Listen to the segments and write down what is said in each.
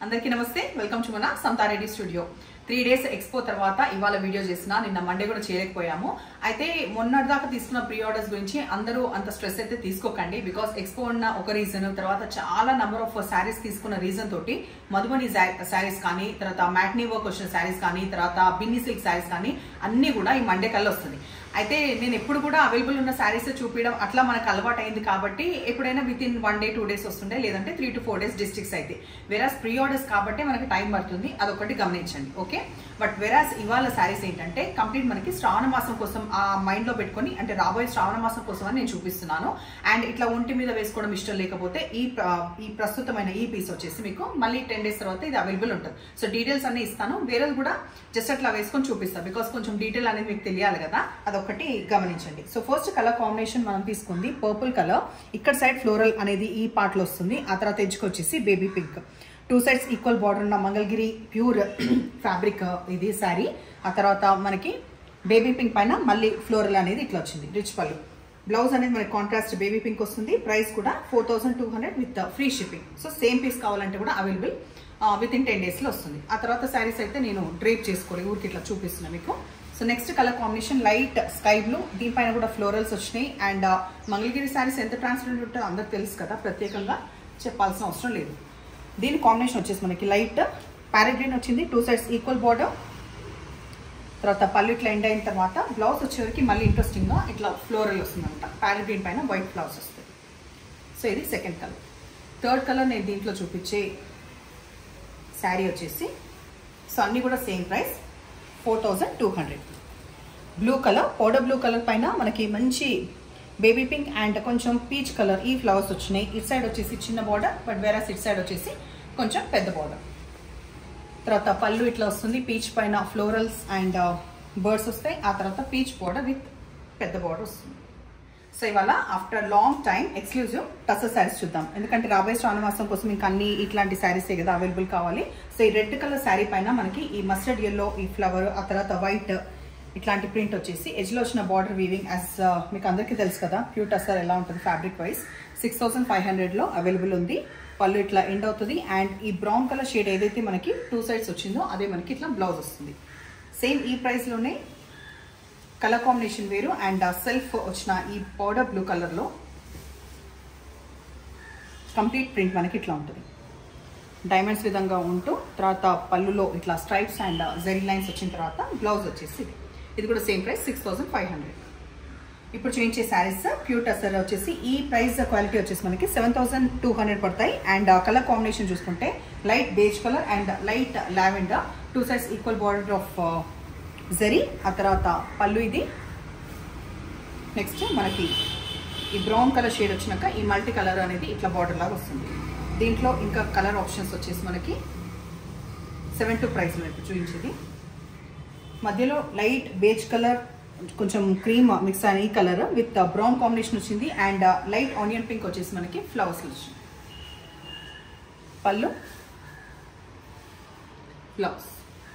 అందరికీ నమస్తే welcome to మన Santhareddy studio three days expo తర్వాత ఇవాళ వీడియో చేసిన నిన్న మండే కూడా చేయలేకపోయాము అయితే మొన్నటి దాకా తీసుకున్న ప్రీ ఆర్డర్స్ గురించి అందరూ అంత స్ట్రెస్ అయితే తీసుకోకండి బికాస్ ఎక్స్పో ఉన్న ఒక రీజన్ తర్వాత చాలా నంబర్ ఆఫ్ శారీస్ తీసుకున్న రీజన్ తోటి మధుబని శారీస్ కానీ తర్వాత మ్యాట్నీ వర్క్ వచ్చిన శారీస్ కానీ తర్వాత బిన్ని సిల్క్ శారీస్ కానీ అన్ని కూడా ఈ మండే కల్లా వస్తుంది అయితే నేను ఎప్పుడు కూడా అవైలబుల్ ఉన్న శారీస్ చూపించడం అట్లా మనకు అలవాటు అయింది కాబట్టి ఎప్పుడైనా with in one day two days వస్తుండే లేదంటే three to four days districts అయితే వెరాస్ ప్రీ ఆర్డర్స్ కాబట్టి మనకి టైం పడుతుంది అదొకటి గమనించండి ఓకే బట్ వెరాస్ ఇవాళ శారీస్ ఏంటంటే కంప్లీట్ మనకి శ్రావణ మాసం కోసం ఆ మైండ్ లో పెట్టుకొని అంటే రాబోయే శ్రావణ మాసం కోసం అని నేను చూపిస్తున్నాను అండ్ ఇట్లా ఒంటి మీద వేసుకోవడం ఇష్టం లేకపోతే ఈ ప్ర- ఈ ప్రస్తుతమైన ఈ పీస్ వచ్చేసి మీకు మళ్ళీ టెన్ డేస్ తర్వాత ఇది అవైలబుల్ ఉంటుంది సో డీటెయిల్స్ అన్ని ఇస్తాను వేరేది కూడా జస్ట్ అట్లా వేసుకొని చూపిస్తాను బికాస్ కొంచెం డీటెయిల్ అనేది మీకు తెలియాలి కదా అదొకటి గమనించండి సో ఫస్ట్ కలర్ కాంబినేషన్ మనం తీసుకుంది పర్పుల్ కలర్ ఇక్కడ సైడ్ ఫ్లోరల్ అనేది ఈ part లో వస్తుంది ఆ తర్వాత ఎడ్జ్కి వచ్చేసి baby pink two sides equal border ఉన్న మంగళగిరి ప్యూర్ ఫ్యాబ్రిక్ ఇది శారీ ఆ తర్వాత మనకి బేబీ పింక్ పైన మళ్ళీ ఫ్లోరల్ అనేది ఇట్లా వచ్చింది రిచ్ పళ్ళు బ్లౌజ్ అనేది మనకి కాంట్రాస్ట్ బేబీ పింక్ వస్తుంది ప్రైస్ కూడా four thousand two hundred with free shipping so same piece కావాలంటే కూడా అవైలబుల్ విత్ ఇన్ టెన్ డేస్లో వస్తుంది ఆ తర్వాత శారీస్ అయితే నేను డ్రేప్ చేసుకోవాలి ఊరికి ఇట్లా చూపిస్తున్నాను మీకు so next colour combination light sky blue దీనిపైన కూడా ఫ్లోరల్స్ వచ్చినాయి అండ్ మంగళగిరి శారీస్ ఎంత ట్రాన్స్పరెంట్ ఉంటుందో అందరికి తెలుసు కదా ప్రత్యేకంగా చెప్పాల్సిన అవసరం లేదు దీని కాంబినేషన్ వచ్చేసి మనకి లైట్ ప్యారెట్ గ్రీన్ వచ్చింది టూ సైడ్స్ ఈక్వల్ బార్డర్ తర్వాత పళ్ళు ఇట్లా ఎండ్ అయిన తర్వాత బ్లౌజ్ వచ్చేవరకు మళ్ళీ ఇంట్రెస్టింగ్గా ఇట్లా ఫ్లోరల్ వస్తుందంట ప్యారెట్ గ్రీన్ పైన వైట్ బ్లౌజ్ వస్తుంది సో ఇది సెకండ్ కలర్ థర్డ్ కలర్ నేను దీంట్లో చూపించే శారీ వచ్చేసి సో అన్నీ కూడా same price four thousand two hundred blue colour powder blue colour పైన మనకి మంచి బేబీ పింక్ అండ్ కొంచెం పీచ్ కలర్ ఈ ఫ్లవర్స్ వచ్చినాయి ఇట్ సైడ్ వచ్చేసి చిన్న బార్డర్ బట్ వేరే ఇట్ సైడ్ వచ్చేసి కొంచెం పెద్ద బార్డర్ తర్వాత పళ్ళు ఇట్లా వస్తుంది పీచ్ పైన ఫ్లోరల్స్ అండ్ బర్డ్స్ వస్తాయి ఆ తర్వాత పీచ్ బార్డర్ విత్ పెద్ద బార్డర్ వస్తుంది సో ఇవాళ after long time exclusive tussar saris చూద్దాం ఎందుకంటే రాబోయే శ్రావణ మాసం కోసం ఇంకా అన్ని ఇట్లాంటి శారీసే కదా అవైలబుల్ కావాలి సో ఈ రెడ్ కలర్ శారీ పైన మనకి ఈ మస్టర్డ్ ఎల్లో ఈ ఫ్లవర్ ఆ తర్వాత వైట్ ఇట్లాంటి ప్రింట్ వచ్చేసి ఎడ్జ్లో వచ్చిన బార్డర్ వీవింగ్ యాజ్ మీకు అందరికీ తెలుసు కదా ప్యూర్ టసర్ ఎలా ఉంటుంది fabric wise six thousand five హండ్రెడ్లో అవైలబుల్ ఉంది పళ్ళు ఇట్లా ఎండ్ అవుతుంది అండ్ ఈ బ్రౌన్ కలర్ షేడ్ ఏదైతే మనకి టూ సైడ్స్ వచ్చిందో అదే మనకి ఇట్లా బ్లౌజ్ వస్తుంది సేమ్ ఈ ప్రైస్లోనే కలర్ కాంబినేషన్ వేరు అండ్ సెల్ఫ్ వచ్చిన ఈ పౌడర్ బ్లూ కలర్లో కంప్లీట్ ప్రింట్ మనకి ఇట్లా ఉంటుంది డైమండ్స్ విధంగా ఉంటూ తర్వాత పళ్ళులో ఇట్లా స్ట్రైప్స్ అండ్ జెరీ లైన్స్ వచ్చిన తర్వాత బ్లౌజ్ వచ్చేసి ఇది ఇది కూడా same price six thousand five hundred ఇప్పుడు చూపించే శారీస్ ప్యూర్ టసర్ వచ్చేసి ఈ ప్రైస్ క్వాలిటీ వచ్చేసి మనకి సెవెన్ థౌసండ్ టూ హండ్రెడ్ పడతాయి అండ్ కలర్ కాంబినేషన్ చూసుకుంటే light beige colour and light lavender two sides equal border of zari ఆ తర్వాత పళ్ళు ఇది నెక్స్ట్ మనకి ఈ బ్రౌన్ కలర్ షేడ్ వచ్చినాక ఈ మల్టీ కలర్ అనేది ఇట్లా బార్డర్ లాగా వస్తుంది దీంట్లో ఇంకా కలర్ ఆప్షన్స్ వచ్చేసి మనకి సెవెన్ టూ ప్రైస్ ఇప్పుడు చూపించేది మధ్యలో లైట్ బేజ్ కలర్ కొంచెం క్రీమ్ మిక్స్ అయిన ఈ కలర్ విత్ బ్రౌన్ కాంబినేషన్ వచ్చింది అండ్ లైట్ ఆనియన్ పింక్ వచ్చేసి మనకి ఫ్లవర్స్ వచ్చింది పళ్ళు ఫ్లవర్స్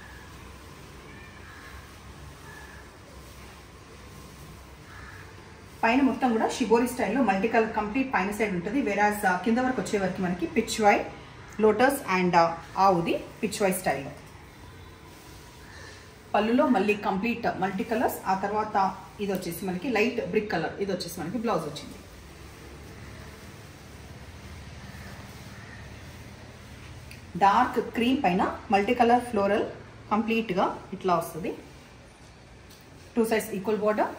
పైన మొత్తం కూడా షిబోరి స్టైల్లో మల్టీ కలర్ కంప్లీట్ పైన సైడ్ ఉంటుంది వేరాజ్ కింద వరకు వచ్చే వరకు మనకి పిచ్ వై లోటస్ అండ్ ఆవుది పిచ్ వై స్టైల్లో పళ్ళులో మళ్ళీ కంప్లీట్ మల్టీ కలర్స్ ఆ తర్వాత ఇది వచ్చేసి మనకి లైట్ బ్రిక్ కలర్ ఇది వచ్చేసి మనకి బ్లౌజ్ వచ్చింది డార్క్ క్రీమ్ పైన మల్టీ కలర్ ఫ్లోరల్ కంప్లీట్గా ఇట్లా వస్తుంది టూ సైడ్స్ ఈక్వల్ బార్డర్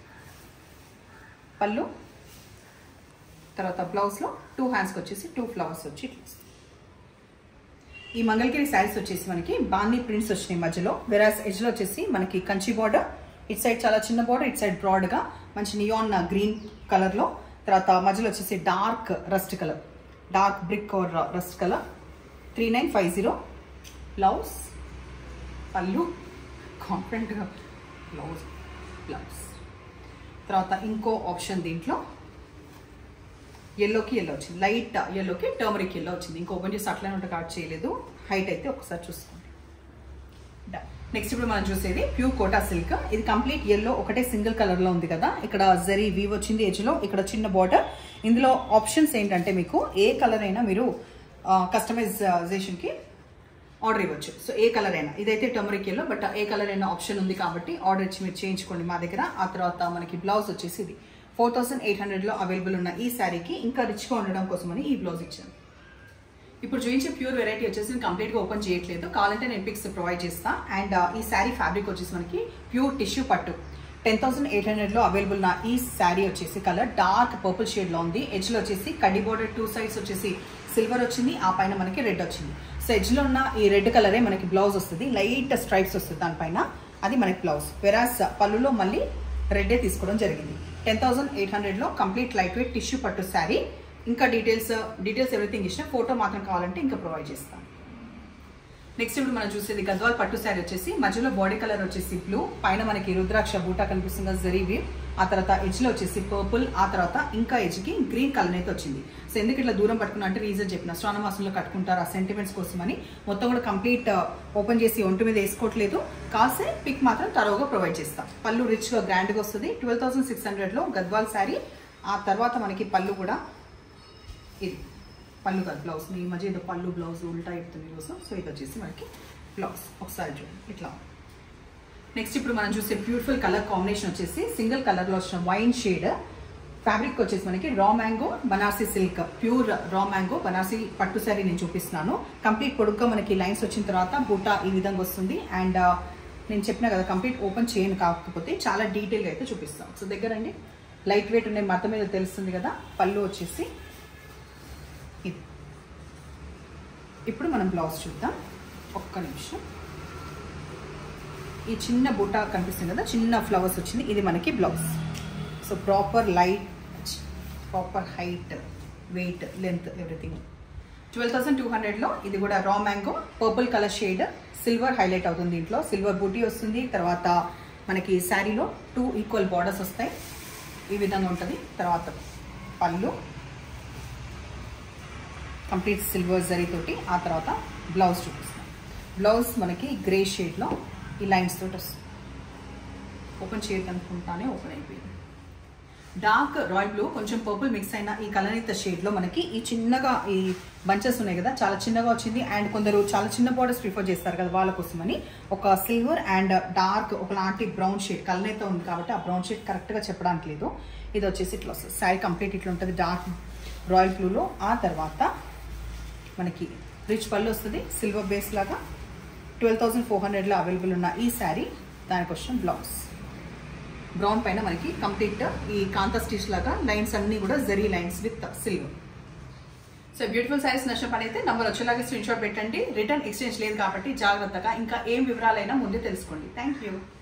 పళ్ళు తర్వాత బ్లౌజ్లో టూ హ్యాండ్స్కి వచ్చేసి టూ ఫ్లవర్స్ వచ్చి ఇట్లా వస్తుంది ఈ మంగళగిరి శారీస్ వచ్చేసి మనకి బాన్ని ప్రింట్స్ వచ్చినాయి మధ్యలో వెరాస్ ఎడ్జ్లో వచ్చేసి మనకి కంచి బార్డర్ ఇట్ సైడ్ చాలా చిన్న బార్డర్ ఇట్ సైడ్ బ్రాడ్గా మంచి నియాన్ గ్రీన్ కలర్లో తర్వాత మధ్యలో వచ్చేసి dark rust colour dark brick or rust colour three nine five zero blouse పళ్ళు కాన్ఫిడెంట్గా బ్లౌజ్ బ్లౌజ్ తర్వాత ఇంకో ఆప్షన్ దీంట్లో ఎల్లోకి ఎల్లో వచ్చింది లైట్ ఎల్లోకి టర్మరిక్ ఎల్లో వచ్చింది ఇంకో ఓపెన్ చేసి అట్లనే ఉంటే కార్డ్ చేయలేదు హైట్ అయితే ఒకసారి చూసుకోండి నెక్స్ట్ ఇప్పుడు మనం చూసేది ప్యూర్ కోటా సిల్క్ ఇది కంప్లీట్ ఎల్లో ఒకటే సింగిల్ కలర్ లో ఉంది కదా ఇక్కడ జరీ వీవ్ వచ్చింది ఎజ్ లో ఇక్కడ చిన్న బార్డర్ ఇందులో ఆప్షన్స్ ఏంటంటే మీకు ఏ కలర్ అయినా మీరు కస్టమైజేషన్ కి ఆర్డర్ ఇవ్వచ్చు సో ఏ కలర్ అయినా ఇదైతే టర్మరిక్ ఎల్లో బట్ ఏ కలర్ అయినా ఆప్షన్ ఉంది కాబట్టి ఆర్డర్ ఇచ్చి మీరు చేయించుకోండి మా దగ్గర ఆ తర్వాత మనకి బ్లౌజ్ వచ్చేసి ఇది ఫోర్ థౌసండ్ ఎయిట్ హండ్రెడ్లో అవైలబుల్ ఉన్న ఈ శారీకి ఇంకా రిచ్గా ఉండడం కోసమని ఈ బ్లౌజ్ ఇచ్చాను ఇప్పుడు చూపించే ప్యూర్ వెరైటీ వచ్చేసి నేను కంప్లీట్గా ఓపెన్ చేయట్లేదు కావాలంటే నేను పిక్స్ ప్రొవైడ్ చేస్తా అండ్ ఈ శారీ ఫ్యాబ్రిక్ వచ్చేసి మనకి ప్యూర్ టిష్యూ పట్టు టెన్ థౌసండ్ ఎయిట్ హండ్రెడ్లో అవైలబుల్ నా ఈ శారీ వచ్చేసి కలర్ డార్క్ పర్పుల్ షేడ్లో ఉంది ఎడ్జ్లో వచ్చేసి కడ్డీ బోర్డర్ టూ సైడ్స్ వచ్చేసి సిల్వర్ వచ్చింది ఆ పైన మనకి రెడ్ వచ్చింది సో ఎడ్జ్లో ఉన్న ఈ రెడ్ కలరే మనకి బ్లౌజ్ వస్తుంది లైట్ స్ట్రైప్స్ వస్తుంది దానిపైన అది మనకి బ్లౌజ్ వెరాస్ పళ్ళులో మళ్ళీ రెడ్డే తీసుకోవడం జరిగింది టెన్ థౌసండ్ ఎయిట్ హండ్రెడ్లో కంప్లీట్ లైట్ వెయిట్ టిష్యూ పట్టు శారీ ఇంకా డీటెయిల్స్ డీటెయిల్స్ ఎవ్రీథింగ్ ఇచ్చిన ఫోటో మాత్రం కావాలంటే ఇంకా ప్రొవైడ్ చేస్తాం నెక్స్ట్ ఇప్పుడు మనం చూసేది గద్వాల్ పట్టు శారీ వచ్చేసి మధ్యలో బాడీ కలర్ వచ్చేసి బ్లూ పైన మనకి రుద్రాక్ష బూటా కనిపిస్తుంది జరీవి ఆ తర్వాత ఎడ్జ్ లో వచ్చేసి పర్పుల్ ఆ తర్వాత ఇంకా ఎడ్జ్ కి గ్రీన్ కలర్ అయితే వచ్చింది సో ఎందుకు ఇట్లా దూరం పట్టుకున్నా అంటే రీజన్ చెప్పిన శ్రావణ మాసంలో కట్టుకుంటారు ఆ సెంటిమెంట్స్ కోసమని మొత్తం కూడా కంప్లీట్ ఓపెన్ చేసి ఒంటి మీద వేసుకోవట్లేదు కాసే పిక్ మాత్రం తరోగా ప్రొవైడ్ చేస్తాం పళ్ళు రిచ్ గా గ్రాండ్ గా వస్తుంది ట్వెల్వ్ థౌసండ్ సిక్స్ హండ్రెడ్ లో గద్వాల్ శారీ ఆ తర్వాత మనకి పళ్ళు కూడా ఇది పళ్ళు కాదు బ్లౌజ్ ఈ మధ్య ఏదో పళ్ళు బ్లౌజ్ ఉల్టా ఇస్తుంది కోసం సో ఇది వచ్చేసి మనకి బ్లౌజ్ ఒకసారి చూడండి ఇట్లా నెక్స్ట్ ఇప్పుడు మనం చూసే బ్యూటిఫుల్ కలర్ కాంబినేషన్ వచ్చేసి సింగిల్ కలర్లో వచ్చిన వైన్ షేడ్ ఫ్యాబ్రిక్ వచ్చేసి మనకి raw mango Banarasi silk pure raw mango Banarasi పట్టు శారీ నేను చూపిస్తున్నాను కంప్లీట్ పొడుగ్గా మనకి లైన్స్ వచ్చిన తర్వాత బూటా ఈ విధంగా వస్తుంది అండ్ నేను చెప్పిన కదా కంప్లీట్ ఓపెన్ చేయను కాకపోతే చాలా డీటెయిల్గా అయితే చూపిస్తాం సో దగ్గర అండి లైట్ వెయిట్ ఉండే మత మీద తెలుస్తుంది కదా పళ్ళు వచ్చేసి ఇది ఇప్పుడు మనం బ్లౌజ్ చూద్దాం ఒక్క నిమిషం ఈ చిన్న బుట్ట కనిపిస్తుంది కదా చిన్న ఫ్లవర్స్ వచ్చింది ఇది మనకి blouse so proper light proper height weight length everything twelve thousand two హండ్రెడ్లో ఇది కూడా raw mango purple colour shade silver highlight అవుతుంది దీంట్లో సిల్వర్ బూటీ వస్తుంది తర్వాత మనకి శారీలో టూ ఈక్వల్ బార్డర్స్ వస్తాయి ఈ విధంగా ఉంటుంది తర్వాత పళ్ళు కంప్లీట్ సిల్వర్ జరీ తోటి ఆ తర్వాత బ్లౌజ్ చూపిస్తాం బ్లౌజ్ మనకి గ్రే షేడ్లో ఈ లైన్స్ తోటి వస్తుంది ఓపెన్ చేయకనుకుంటానే ఓపెన్ అయిపోయింది డార్క్ రాయల్ బ్లూ కొంచెం పర్పుల్ మిక్స్ అయిన ఈ కలనిత షేడ్లో మనకి ఈ చిన్నగా ఈ బంచెస్ ఉన్నాయి కదా చాలా చిన్నగా వచ్చింది అండ్ కొందరు చాలా చిన్న బార్డర్స్ ప్రిఫర్ చేస్తారు కదా వాళ్ళ కోసమని ఒక సిల్వర్ అండ్ డార్క్ ఒకలాంటి బ్రౌన్ షేడ్ కలనైతే ఉంది కాబట్టి ఆ బ్రౌన్ షేడ్ కరెక్ట్గా చెప్పడానికి లేదు ఇది వచ్చేసి ఇట్లా వస్తుంది శారీ కంప్లీట్ ఇట్లా ఉంటుంది డార్క్ రాయల్ బ్లూలో ఆ తర్వాత మనకి రిచ్ పళ్ళు వస్తుంది సిల్వర్ బేస్ లాగా ట్వెల్వ్ థౌసండ్ ఫోర్ హండ్రెడ్లో అవైలబుల్ ఉన్న ఈ శారీ దానికి వచ్చిన బ్లౌజ్ బ్రౌన్ పైన మనకి కంప్లీట్ ఈ కాంతా స్టిచ్ లాగా లైన్స్ అన్ని కూడా zari lines with silver so beautiful saris నష్టం పని అయితే నంబర్ వచ్చేలాగా స్క్రీన్ షాట్ పెట్టండి రిటర్న్ ఎక్స్చేంజ్ లేదు కాబట్టి జాగ్రత్తగా ఇంకా ఏం వివరాలైనా ముందే తెలుసుకోండి థ్యాంక్ యూ